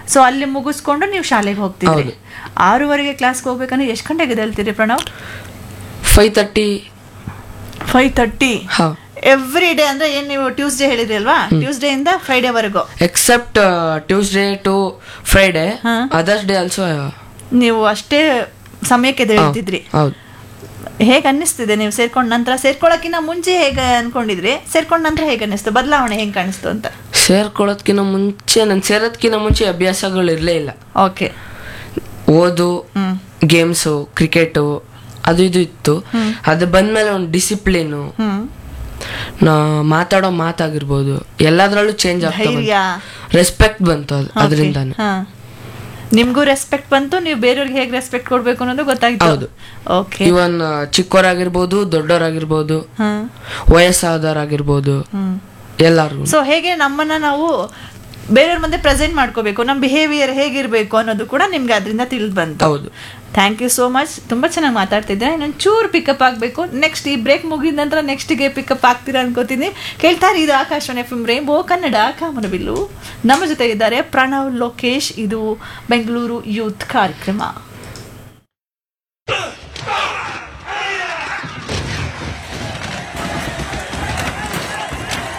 So ಅಲ್ಲಿ ಮುಗಿಸ್ಕೊಂಡು ನೀವು ಶಾಲೆಗೆ ಹೋಗ್ತಿದ್ರಿ ಆರೂವರೆಗೆ ಕ್ಲಾಸ್ಗೆ ಹೋಗ್ಬೇಕಂದ್ರೆ ಎಷ್ಟು ಗಂಟೆಗೆ ಎದ್ದೇಳ್ತೀರಿ Pranav five thirty five thirty ಹಾ ಎವ್ರಿ ಡೇ ಅಂದ್ರೆ ಏನ್ ನೀವು ಟ್ಯೂಸ್ಡೇ ಹೇಳಿದ್ರಿ ಅಲ್ವಾ ಟ್ಯೂಸ್ಡೇ ಇಂದ ಫ್ರೈಡೇ ವರೆಗೂ ಎಕ್ಸೆಪ್ಟ್ ಟ್ಯೂಸ್ಡೇ ಟು ಫ್ರೈಡೇ ಹಾ. ಅದರ್ಸ್ ಡೇ ಆಲ್ಸೋ ನೀವು ಅಷ್ಟೇ ಸಮಯಕ್ಕೆ ಎದ್ದೇಳ್ತಿದ್ರಿ ಹೌದು ಹೇಗೆ ಅನ್ನಿಸ್ತಿದೆ ನೀವು ಸೇರ್ಕೊಂಡ ನಂತರ ಸೇರ್ಕೊಳ್ಳೋಕ್ಕಿಂತ ಮುಂಚೆ ಹೇಗೆ ಅನ್ಕೊಂಡಿದ್ರಿ ಸೇರ್ಕೊಂಡ ನಂತರ ಹೇಗೆ ಅನ್ನಿಸ್ತು ಬದಲಾವಣೆ ಹೆಂಗೆ ಕಾಣಿಸ್ತು ಅಂತ ಸೇರ್ಕೊಳ್ಳೋದ್ಕಿಂತ ಮುಂಚೆ ನಾನು ಸೇರೋದ್ಕಿಂತ ಮುಂಚೆ ಅಭ್ಯಾಸಗಳು ಇರಲೇ ಇಲ್ಲ ಓಕೆ ಓದು ಹ್ಮ್ ಗೇಮ್ಸು ಕ್ರಿಕೆಟು ಅದು ಇದು ಇತ್ತು ಅದು ಬಂದ್ಮೇಲೆ ಒಂದು ಡಿಸಿಪ್ಲಿನು ಹ್ಮ್ ನಾ ಮಾತಾಡೋ ಮಾತಾಗಿರ್ಬೋದು ಎಲ್ಲದ್ರಲ್ಲೂ ಚೇಂಜ್ ಆಗ್ತಾ ಧೈರ್ಯ ರೆಸ್ಪೆಕ್ಟ್ ಬಂತು ಅದು ಅದರಿಂದಾನೆ ಹಾ ನಿಮ್ಗೂ ರೆಸ್ಪೆಕ್ಟ್ ಬಂತು ನೀವು ಬೇರೆಯವ್ರಿಗೆ ಹೇಗೆ ರೆಸ್ಪೆಕ್ಟ್ ಕೊಡ್ಬೇಕು ಅನ್ನೋದು ಗೊತ್ತಾಯ್ತು ಹೌದು. ಓಕೆ ಇವನ್ ಚಿಕ್ಕವರಾಗಿರ್ಬೋದು ದೊಡ್ಡವರಾಗಿರ್ಬೋದು ಹ್ಮ್ ವಯಸ್ಸಾದವರಾಗಿರ್ಬೋದು ಹ್ಮ್ ಎಲ್ಲಾರ್ಗು ಸೊ ಹೇಗೆ ನಮ್ಮನ್ನ ನಾವು ಬೇರೆಯವ್ರ ಮುಂದೆ ಪ್ರೆಸೆಂಟ್ ಮಾಡ್ಕೋಬೇಕು ನಮ್ಮ ಬಿಹೇವಿಯರ್ ಹೇಗಿರ್ಬೇಕು ಅನ್ನೋದು ಕೂಡ ನಿಮ್ಗೆ ಅದರಿಂದ ತಿಳಿದು ಬಂತು ಹೌದು ಥ್ಯಾಂಕ್ ಯು ಸೋ ಮಚ್ ತುಂಬ ಚೆನ್ನಾಗಿ ಮಾತಾಡ್ತಿದ್ದೆ ಇನ್ನೊಂದು ಚೂರು ಪಿಕಪ್ ಆಗಬೇಕು ನೆಕ್ಸ್ಟ್ ಈ ಬ್ರೇಕ್ ಮುಗಿದ ನಂತರ ನೆಕ್ಸ್ಟ್ಗೆ ಪಿಕಪ್ ಆಗ್ತೀರಾ ಅನ್ಕೋತೀನಿ ಕೇಳ್ತಾರೆ ಇದು Akashvani F M rainbow Kannada ಕಾಮನಬಿಲ್ಲು ನಮ್ಮ ಜೊತೆ ಇದ್ದಾರೆ ಪ್ರಣವ್ ಲೋಕೇಶ್ ಇದು ಬೆಂಗಳೂರು ಯೂತ್ ಕಾರ್ಯಕ್ರಮ